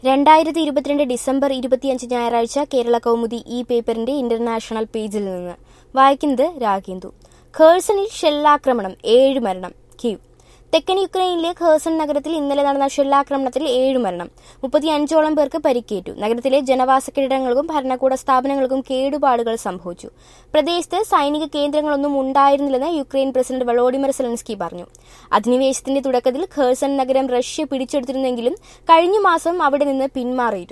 രണ്ടായിരത്തി ഇരുപത്തിരണ്ട് ഡിസംബർ ഇരുപത്തിയഞ്ച് ഞായറാഴ്ച കേരള കൗമുദി ഈ പേപ്പറിന്റെ ഇന്റർനാഷണൽ പേജിൽ നിന്ന് വായിക്കുന്നത് രാഗേന്ദു ഖേഴ്സണിൽ ഷെല്ലാക്രമണം ഏഴ് മരണം കീവ് തെക്കൻ യുക്രൈനിലെ ഖേഴ്സൺ നഗരത്തിൽ ഇന്നലെ നടന്ന ഷെല്ലാക്രമണത്തിൽ ഏഴ് മരണം മുപ്പത്തിയഞ്ചോളം പേർക്ക് പരിക്കേറ്റു നഗരത്തിലെ ജനവാസ കെട്ടിടങ്ങൾക്കും ഭരണകൂട സ്ഥാപനങ്ങൾക്കും കേടുപാടുകൾ സംഭവിച്ചു പ്രദേശത്ത് സൈനിക കേന്ദ്രങ്ങളൊന്നും ഉണ്ടായിരുന്നില്ലെന്ന് യുക്രൈൻ പ്രസിഡന്റ് വളോഡിമർ സെലൻസ്കി പറഞ്ഞു അധിനിവേശത്തിന്റെ തുടക്കത്തിൽ ഖേഴ്സൺ നഗരം റഷ്യ പിടിച്ചെടുത്തിരുന്നെങ്കിലും കഴിഞ്ഞ മാസം അവിടെ നിന്ന് പിന്മാറിയിരുന്നു